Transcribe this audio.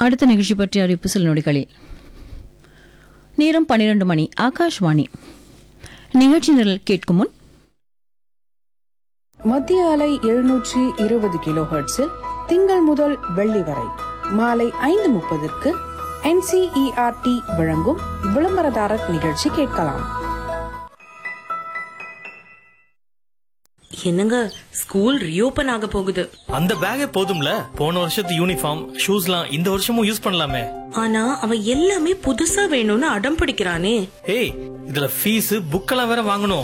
அடுத்த நிகழ்ச்சி பற்றிய அறிவிப்பு சில நொடிகளில் நேரம் பன்னிரண்டு மணி ஆகாஷ்வாணி நிகழ்ச்சி நிரல் கேட்கும் முன் மத்திய அலை எழுநூற்றி இருபது கிலோ ஹெர்ட்ஸில் திங்கள் முதல் வெள்ளி வரை மாலை ஐந்து முப்பதுக்கு என்சிஇஆர்டி வழங்கும் விளம்பரதாரர் நிகழ்ச்சி கேட்கலாம் என்னங்க ஸ்கூல் ரீஓபன் ஆக போகுது அந்த பேக்கே போதும்ல போன வருஷத்து யூனிஃபார்ம் ஷூஸ்லாம் இந்த வருஷமும் யூஸ் பண்ணலாமே ஆனா அவன் எல்லாமே புதுசா வேணும்னு அடம் பிடிக்கிறானே ஏய் இதுல ஃபீஸ் புக்கெல்லாம் வேற வாங்கணும்